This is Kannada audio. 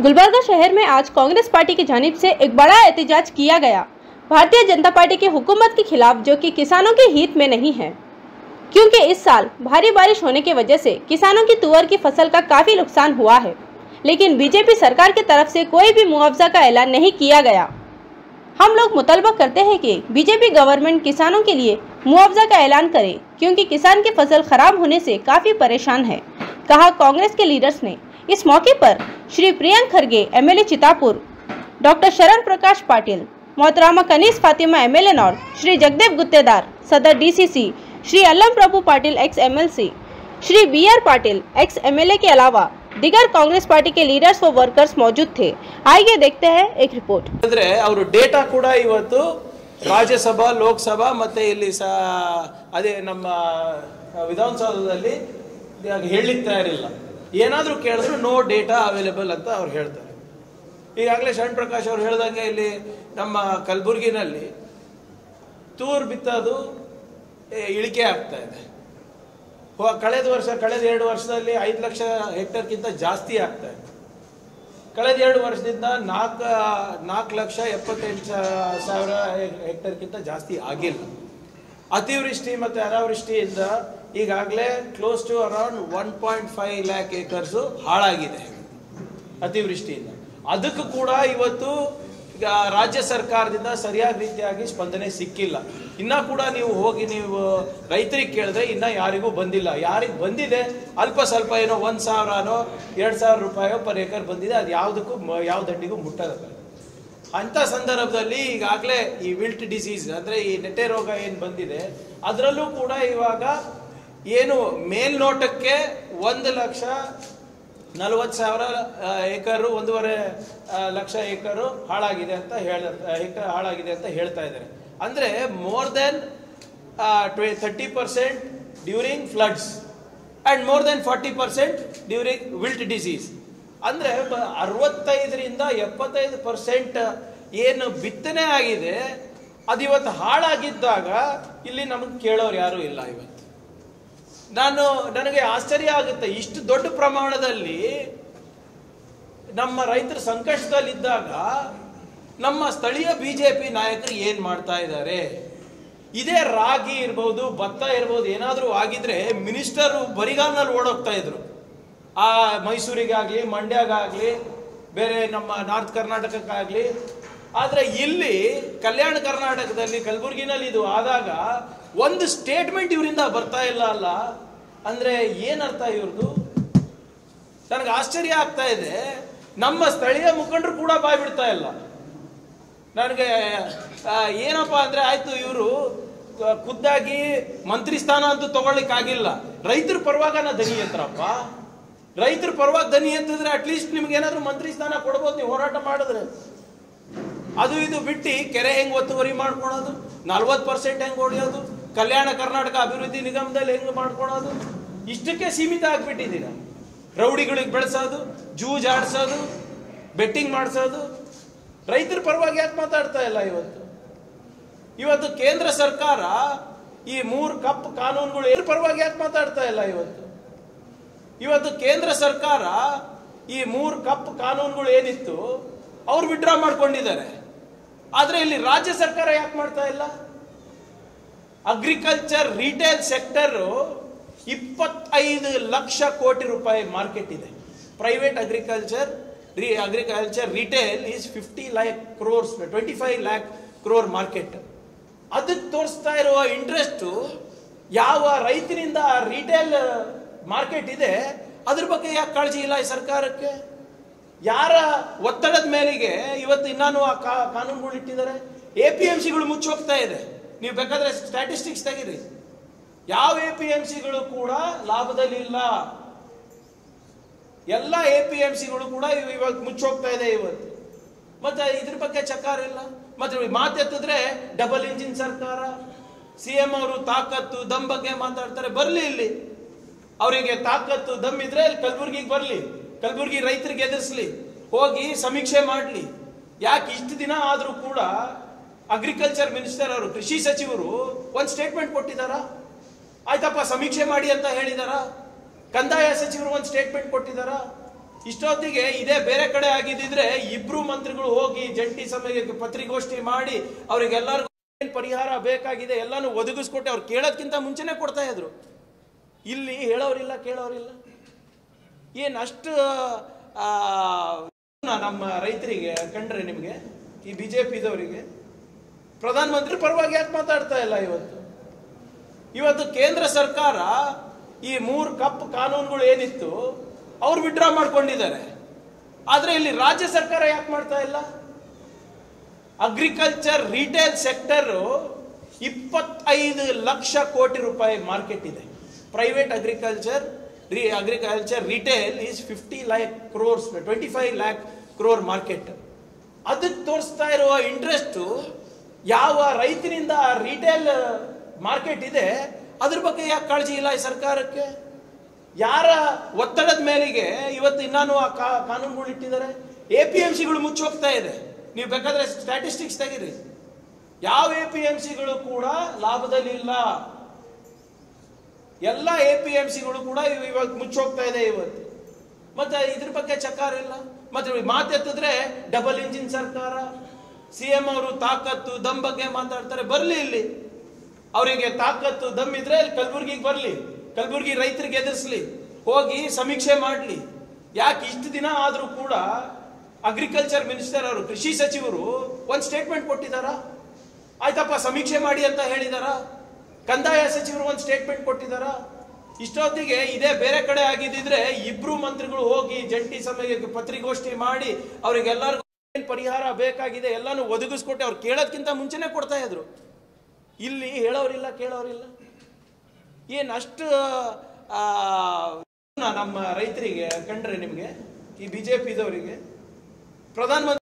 गुलबर्गा शहर में आज कांग्रेस पार्टी की जानिब से एक बड़ा एहतजाज किया गया भारतीय जनता पार्टी की हुकूमत के खिलाफ जो कि किसानों के हित में नहीं है क्योंकि इस साल भारी बारिश होने की वजह से किसानों की तुअर की फसल का काफी नुकसान हुआ है लेकिन बीजेपी सरकार की तरफ से कोई भी मुआवजा का ऐलान नहीं किया गया हम लोग मुतालबा करते हैं कि बीजेपी गवर्नमेंट किसानों के लिए मुआवजा का ऐलान करे क्योंकि किसान की फसल खराब होने से काफी परेशान है कहा कांग्रेस के लीडर्स ने इस मौके पर श्री प्रियंक खरगे एमएलए चितापुर डॉक्टर शरण प्रकाश पाटिल मोहतरामा कनीस फातिमा एमएलए नॉर्थ श्री जगदेव गुत्तेदार सदर DCC Shri Allam Prabhu Patil ex MLC Shri B R Patil ex MLA के अलावा दिगर कांग्रेस पार्टी के लीडर्स व वर्कर्स मौजूद थे आइए देखते हैं एक रिपोर्ट ಅಂದ್ರೆ ಅವರು ಡೇಟಾ ಕೂಡ ಇವತ್ತು ರಾಜ್ಯಸಭಾ ಲೋಕಸಭಾ ಮತ್ತೆ ಇಲ್ಲಿ ಸಹ ಅದೇ ನಮ್ಮ ವಿಧಾನಸೌಧದಲ್ಲಿ ಇವಾಗ ಹೇಳಲಿಕ್ಕೆ ತಯಾರಿಲ್ಲ ಏನಾದರೂ ಕೇಳಿದ್ರು ನೋ ಡೇಟಾ ಅವೈಲೇಬಲ್ ಅಂತ ಅವ್ರು ಹೇಳ್ತಾರೆ ಈಗಾಗಲೇ ಶರಣ್ ಪ್ರಕಾಶ್ ಅವ್ರು ಹೇಳ್ದಂಗೆ ಇಲ್ಲಿ ನಮ್ಮ ಕಲಬುರಗಿನಲ್ಲಿ ತೂರ್ ಬಿತ್ತೋದು ಏ, ಇಳಿಕೆ ಆಗ್ತಾ ಇದೆ ಹೋ- ಕಳೆದ ವರ್ಷ ಕಳೆದ ಎರಡು ವರ್ಷದಲ್ಲಿ ಐದು ಲಕ್ಷ ಹೆಕ್ಟರ್ಗಿಂತ ಜಾಸ್ತಿ ಆಗ್ತಾ ಇದೆ ಕಳೆದ ಎರಡು ವರ್ಷದಿಂದ ನಾಲ್ಕು ನಾಲ್ಕು ಲಕ್ಷ ಎಪ್ಪತ್ತೆಂಟು ಸಾ- ಸಾವಿರ ಹೆಕ್ಟರ್ಗಿಂತ ಜಾಸ್ತಿ ಆಗಿಲ್ಲ ಅತಿವೃಷ್ಟಿ ಮತ್ತು ಅನಾವೃಷ್ಟಿಯಿಂದ ಈಗಾಗಲೇ close to around one point five lakh acres ಹಾಳಾಗಿದೆ ಅತಿವೃಷ್ಟಿಯಿಂದ ಅದಕ್ಕೂ ಕೂಡ ಇವತ್ತು ಈಗ ರಾಜ್ಯ ಸರ್ಕಾರದಿಂದ ಸರಿಯಾದ ರೀತಿಯಾಗಿ ಸ್ಪಂದನೆ ಸಿಕ್ಕಿಲ್ಲ ಇನ್ನ ಕೂಡ ನೀವು ಹೋಗಿ ನೀವು ರೈತರಿಗೆ ಕೇಳಿದ್ರೆ ಇನ್ನ ಯಾರಿಗೂ ಬಂದಿಲ್ಲ ಯಾರಿಗೆ ಬಂದಿದೆ ಅಲ್ಪ ಸ್ವಲ್ಪ ಏನೋ ಒಂದ್ ಸಾವಿರನೋ ಎರಡ್ ಸಾವಿರ ರೂಪಾಯೋ ಪರ್ ಏಕರ್ ಬಂದಿದೆ ಅದು ಯಾವುದಕ್ಕೂ ಮ- ಯಾವ ದಂಡಿಗೂ ಮುಟ್ಟಲ್ಲ ಅಂತ ಸಂದರ್ಭದಲ್ಲಿ ಈಗಾಗಲೇ ಈ ವಿಲ್ಟ್ ಡಿಸೀಸ್ ಅಂದ್ರೆ ಈ ನೆಟ್ಟೆ ರೋಗ ಏನು ಬಂದಿದೆ ಅದರಲ್ಲೂ ಕೂಡ ಇವಾಗ ಏನು ಮೇಲ್ನೋಟಕ್ಕೆ ಒಂದು ಲಕ್ಷ ನಲವತ್ತು ಸಾವಿರ ಏಕರು ಒಂದೂವರೆ ಆ, ಲಕ್ಷ ಏಕರು ಹಾಳಾಗಿದೆ ಅಂತ ಹೇಳ ಏಕರ್ ಹಾಳಾಗಿದೆ ಅಂತ ಹೇಳ್ತಾ ಇದ್ದಾರೆ ಅಂದ್ರೆ more than thirty percent during floods and more than forty percent during wilt disease ಅಂದ್ರೆ ಬ- ಅರವತ್ತೈದರಿಂದ ಎಪ್ಪತ್ತೈದು ಪರ್ಸೆಂಟ್ ಏನು ಬಿತ್ತನೆ ಆಗಿದೆ ಅದು ಇವತ್ತು ಹಾಳಾಗಿದ್ದಾಗ ಇಲ್ಲಿ ನಮಗೆ ಕೇಳೋರು ಯಾರು ಇಲ್ಲ ಇವತ್ತು ನಾನು ನನಗೆ ಆಶ್ಚರ್ಯ ಆಗುತ್ತೆ ಇಷ್ಟು ದೊಡ್ಡ ಪ್ರಮಾಣದಲ್ಲಿ ನಮ್ಮ ರೈತರು ಸಂಕಷ್ಟದಲ್ಲಿದ್ದಾಗ ನಮ್ಮ ಸ್ಥಳೀಯ ಬಿಜೆಪಿ ನಾಯಕರು ಏನ್ ಮಾಡ್ತಾ ಇದ್ದಾರೆ ಇದೇ ರಾಗಿ ಇರ್ಬೋದು ಭತ್ತ ಇರ್ಬೋದು ಏನಾದರೂ ಆಗಿದ್ರೆ ಮಿನಿಸ್ಟರ್ ಬರಿಗಾಲ್ನಲ್ಲಿ ಓಡೋಗ್ತಾ ಇದ್ರು ಆ ಮೈಸೂರಿಗಾಗ್ಲಿ ಮಂಡ್ಯಗಾಗ್ಲಿ ಬೇರೆ ನಮ್ಮ ನಾರ್ತ್ ಕರ್ನಾಟಕಕ್ಕಾಗ್ಲಿ ಆದ್ರೆ ಇಲ್ಲಿ ಕಲ್ಯಾಣ ಕರ್ನಾಟಕದಲ್ಲಿ ಕಲಬುರಗಿನಲ್ಲಿ ಇದು ಆದಾಗ ಒಂದು ಸ್ಟೇಟ್ಮೆಂಟ್ ಇವರಿಂದ ಬರ್ತಾ ಇಲ್ಲ ಅಲ್ಲ ಅಂದ್ರೆ ಏನರ್ಥ ಇವ್ರದ್ದು ನನಗೆ ಆಶ್ಚರ್ಯ ಆಗ್ತಾ ಇದೆ ನಮ್ಮ ಸ್ಥಳೀಯ ಮುಖಂಡರು ಕೂಡ ಬಾಯ್ ಬಿಡ್ತಾ ಇಲ್ಲ ನನಗೆ ಆ, ಏನಪ್ಪಾ ಅಂದ್ರೆ ಆಯ್ತು ಇವರು ಖುದ್ದಾಗಿ ಮಂತ್ರಿ ಸ್ಥಾನ ಅಂತೂ ತಗೊಳ್ಳಿಕ್ ಆಗಿಲ್ಲ ರೈತರ ಪರವಾಗನ ದನಿ ಎತ್ತರಪ್ಪ ರೈತರ ಪರವಾಗಿ ದನಿ ಎತ್ತಿದ್ರೆ ಅಟ್ಲೀಸ್ಟ್ ನಿಮ್ಗೆ ಏನಾದ್ರು ಮಂತ್ರಿ ಸ್ಥಾನ ಕೊಡ್ಬೋದು ನೀವು ಹೋರಾಟ ಮಾಡಿದ್ರೆ ಅದು ಇದು ಬಿಟ್ಟು ಕೆರೆ ಹೆಂಗ್ ಒತ್ತುವರಿ ಮಾಡ್ಕೊಳೋದು ನಲ್ವತ್ತು ಪರ್ಸೆಂಟ್ ಹೆಂಗ್ ಹೊಡೆಯೋದು ಕಲ್ಯಾಣ ಕರ್ನಾಟಕ ಅಭಿವೃದ್ಧಿ ನಿಗಮದಲ್ಲಿ ಹೆಂಗ್ ಮಾಡ್ಕೊಳೋದು ಇಷ್ಟಕ್ಕೆ ಸೀಮಿತ ಆಗ್ಬಿಟ್ಟಿದ್ದೀರ ರೌಡಿಗಳಿಗೆ ಬೆಳೆಸೋದು ಜೂಜ್ ಆಡ್ಸೋದು ಬೆಟ್ಟಿಂಗ್ ಮಾಡಿಸೋದು ರೈತರ ಪರವಾಗಿ ಯಾಕೆ ಮಾತಾಡ್ತಾ ಇಲ್ಲ ಇವತ್ತು ಇವತ್ತು ಕೇಂದ್ರ ಸರ್ಕಾರ ಈ ಮೂರು ಕಪ್ ಕಾನೂನುಗಳು ಏನ್ ಪರವಾಗಿ ಯಾಕೆ ಮಾತಾಡ್ತಾ ಇಲ್ಲ ಇವತ್ತು ಇವತ್ತು ಕೇಂದ್ರ ಸರ್ಕಾರ ಈ ಮೂರು ಕಪ್ ಕಾನೂನುಗಳು ಏನಿತ್ತು ಅವ್ರು ವಿಡ್ರಾ ಮಾಡ್ಕೊಂಡಿದ್ದಾರೆ ಆದ್ರೆ ಇಲ್ಲಿ ರಾಜ್ಯ ಸರ್ಕಾರ ಯಾಕೆ ಮಾಡ್ತಾ ಇಲ್ಲ ಅಗ್ರಿಕಲ್ಚರ್ ರಿಟೇಲ್ ಸೆಕ್ಟರ್ ಇಪ್ಪತ್ತೈದು ಲಕ್ಷ ಕೋಟಿ ರೂಪಾಯಿ ಮಾರ್ಕೆಟ್ ಇದೆ private agriculture agriculture retail is fifty lakh crores twenty five lakh crore market ಅದಕ್ಕೆ ತೋರಿಸ್ತಾ ಇರುವ ಇಂಟ್ರೆಸ್ಟ್ ಯಾವ ರೈತನಿಂದ ರಿಟೇಲ್ ಮಾರ್ಕೆಟ್ ಇದೆ ಅದ್ರ ಬಗ್ಗೆ ಯಾಕೆ ಕಾಳಜಿ ಇಲ್ಲ ಈ ಸರ್ಕಾರಕ್ಕೆ ಯಾರ ಒತ್ತಡದ ಮೇಲೆಗೆ ಇವತ್ತು ಇನ್ನಾನು ಆ ಕಾ- ಕಾನೂನುಗಳು ಇಟ್ಟಿದ್ದಾರೆ ಎ ಪಿ ಎಂ ಸಿಗಳು ಮುಚ್ಚೋಗ್ತಾ ಇದೆ ನೀವು ಬೇಕಾದ್ರೆ ಸ್ಟ್ಯಾಟಿಸ್ಟಿಕ್ಸ್ ತೆಗೀರಿ ಯಾವ ಎ ಪಿ ಎಂ ಸಿಗಳು ಕೂಡ ಲಾಭದಲ್ಲಿ ಇಲ್ಲ ಎಲ್ಲ ಎ ಪಿ ಎಂ ಸಿಗಳು ಕೂಡ ಇವ್- ಇವಾಗ ಮುಚ್ಚೋಗ್ತಾ ಇದೆ ಇವತ್ತು ಮತ್ತೆ ಇದ್ರ ಬಗ್ಗೆ ಚಕಾರ ಇಲ್ಲ ಮತ್ತೆ ಮಾತೆತ್ತಿದ್ರೆ ಡಬಲ್ ಇಂಜಿನ್ ಸರ್ಕಾರ ಸಿ ಎಂ ಅವರು ತಾಕತ್ತು ದಮ್ ಬಗ್ಗೆ ಮಾತಾಡ್ತಾರೆ ಬರ್ಲಿ ಇಲ್ಲಿ ಅವರಿಗೆ ತಾಕತ್ತು ದಮ್ ಇದ್ರೆ ಇಲ್ಲಿ ಕಲಬುರ್ಗಿಗೆ ಬರ್ಲಿ ಕಲಬುರ್ಗಿ ರೈತರಿಗೆ ಎದುರಿಸ್ಲಿ ಹೋಗಿ ಸಮೀಕ್ಷೆ ಮಾಡ್ಲಿ ಯಾಕೆ ಇಷ್ಟು ದಿನ ಆದ್ರೂ ಕೂಡ ಅಗ್ರಿಕಲ್ಚರ್ ಮಿನಿಸ್ಟರ್ ಅವರು ಕೃಷಿ ಸಚಿವರು ಒಂದು ಸ್ಟೇಟ್ಮೆಂಟ್ ಕೊಟ್ಟಿದ್ದಾರಾ ಆಯ್ತಪ್ಪ ಸಮೀಕ್ಷೆ ಮಾಡಿ ಅಂತ ಹೇಳಿದಾರ ಕಂದಾಯ ಸಚಿವರು ಒಂದು ಸ್ಟೇಟ್ಮೆಂಟ್ ಕೊಟ್ಟಿದ್ದಾರಾ ಇಷ್ಟೊತ್ತಿಗೆ ಇದೇ ಬೇರೆ ಕಡೆ ಆಗಿದ್ದಿದ್ರೆ ಇಬ್ರು ಮಂತ್ರಿಗಳು ಹೋಗಿ ಜಂಟಿ ಸಭೆಗೆ ಪತ್ರಿಕೋಷ್ಠಿ ಮಾಡಿ ಅವರಿಗೆಲ್ಲರಿಗೂ ಏನ್ ಪರಿಹಾರ ಬೇಕಾಗಿದೆ ಎಲ್ಲಾನು ಒದಗಿಸ್ಕೊಟ್ಟು ಅವ್ರು ಕೇಳೋದ್ಕಿಂತ ಮುಂಚೆನೆ ಕೊಡ್ತಾ ಇದ್ರು ಇಲ್ಲಿ ಹೇಳೋರಿಲ್ಲ ಕೇಳೋರಿಲ್ಲ ಏನ್ ಅಷ್ಟು ಆ, ನಮ್ಮ ರೈತರಿಗೆ ಕಂಡ್ರೆ ನಿಮಗೆ ಈ ಬಿಜೆಪಿದವರಿಗೆ ಪ್ರಧಾನಮಂತ್ರಿ ಪರವಾಗಿ ಯಾಕೆ ಮಾತಾಡ್ತಾ ಇಲ್ಲ ಇವತ್ತು ಇವತ್ತು ಕೇಂದ್ರ ಸರ್ಕಾರ ಈ ಮೂರು ಕಪ್ ಕಾನೂನುಗಳು ಏನಿತ್ತು ಅವ್ರು ವಿಡ್ರಾ ಮಾಡ್ಕೊಂಡಿದ್ದಾರೆ ಆದ್ರೆ ಇಲ್ಲಿ ರಾಜ್ಯ ಸರ್ಕಾರ ಯಾಕೆ ಮಾಡ್ತಾ ಇಲ್ಲ ಅಗ್ರಿಕಲ್ಚರ್ ರಿಟೇಲ್ ಸೆಕ್ಟರ್ ಇಪ್ಪತ್ತೈದು ಲಕ್ಷ ಕೋಟಿ ರೂಪಾಯಿ ಮಾರ್ಕೆಟ್ ಇದೆ ಪ್ರೈವೇಟ್ ಅಗ್ರಿಕಲ್ಚರ್ ರಿ agriculture retail is fifty lakh crores twenty five lakh crore market ಅದಕ್ಕೆ ತೋರಿಸ್ತಾ ಇರುವ ಇಂಟ್ರೆಸ್ಟ್ ಯಾವ ರೈತನಿಂದ ರಿಟೇಲ್ ಮಾರ್ಕೆಟ್ ಇದೆ ಅದ್ರ ಬಗ್ಗೆ ಯಾಕೆ ಕಾಳಜಿ ಇಲ್ಲ ಈ ಸರ್ಕಾರಕ್ಕೆ ಯಾರ ಒತ್ತಡದ ಮೇಲೆಗೆ ಇವತ್ತು ಇನ್ನೂ ಆ ಕಾ- ಕಾನೂನುಗಳು ಇಟ್ಟಿದ್ದಾರೆ ಎ ಪಿ ಎಂ ಸಿಗಳು ಮುಚ್ಚೋಗ್ತಾ ಇದೆ ನೀವು ಬೇಕಾದ್ರೆ ಸ್ಟ್ಯಾಟಿಸ್ಟಿಕ್ಸ್ ತೆಗೀರಿ ಯಾವ ಎ ಪಿ ಎಂ ಸಿಗಳು ಕೂಡ ಲಾಭದಲ್ಲಿಲ್ಲ ಎಲ್ಲ ಎ ಪಿ ಎಂ ಸಿಗಳು ಕೂಡ ಇವ್- ಇವಾಗ ಮುಚ್ಚೋಗ್ತಾ ಇದೆ ಇವತ್ತು ಮತ್ತೆ ಇದ್ರ ಬಗ್ಗೆ ಚಕಾರ ಇಲ್ಲ ಮತ್ತೆ ಮಾತೆತ್ತಿದ್ರೆ ಡಬಲ್ ಇಂಜಿನ್ ಸರ್ಕಾರ ಸಿ ಎಂ ಅವರು ತಾಕತ್ತು ದಮ್ ಬಗ್ಗೆ ಮಾತಾಡ್ತಾರೆ ಬರ್ಲಿ ಇಲ್ಲಿ ಅವರಿಗೆ ತಾಕತ್ತು ದಮ್ ಇದ್ರೆ ಕಲಬುರ್ಗಿಗೆ ಬರ್ಲಿ ಕಲಬುರ್ಗಿ ರೈತರಿಗೆ ಎದುರಿಸ್ಲಿ ಹೋಗಿ ಸಮೀಕ್ಷೆ ಮಾಡ್ಲಿ ಯಾಕೆ ಇಷ್ಟು ದಿನ ಆದ್ರೂ ಕೂಡ ಅಗ್ರಿಕಲ್ಚರ್ ಮಿನಿಸ್ಟರ್ ಅವರು ಕೃಷಿ ಸಚಿವರು ಒಂದು ಸ್ಟೇಟ್ಮೆಂಟ್ ಕೊಟ್ಟಿದ್ದಾರಾ ಆಯ್ತಪ್ಪ ಸಮೀಕ್ಷೆ ಮಾಡಿ ಅಂತ ಹೇಳಿದಾರ ಕಂದಾಯ ಸಚಿವರು ಒಂದು ಸ್ಟೇಟ್ಮೆಂಟ್ ಕೊಟ್ಟಿದಾರ ಇಷ್ಟೊತ್ತಿಗೆ ಇದೇ ಬೇರೆ ಕಡೆ ಆಗಿದ್ದಿದ್ರೆ ಇಬ್ರು ಮಂತ್ರಿಗಳು ಹೋಗಿ ಜಂಟಿ ಸಭೆಗೆ ಪತ್ರಿಕೋಷ್ಠಿ ಮಾಡಿ ಅವರಿಗೆಲ್ಲರಿಗೂ ಏನ್ ಪರಿಹಾರ ಬೇಕಾಗಿದೆ ಎಲ್ಲಾನು ಒದಗಿಸ್ಕೊಟ್ಟು ಅವ್ರು ಕೇಳೋದ್ಕಿಂತ ಮುಂಚೆನೆ ಕೊಡ್ತಾ ಇದ್ರು ಇಲ್ಲಿ ಹೇಳೋರಿಲ್ಲ ಕೇಳೋರಿಲ್ಲ ಏನ್ ಅಷ್ಟು ಆ, ನಮ್ಮ ರೈತರಿಗೆ ಕಂಡ್ರೆ ನಿಮಗೆ ಈ ಬಿಜೆಪಿದವರಿಗೆ ಪ್ರಧಾನಮಂತ್ರಿ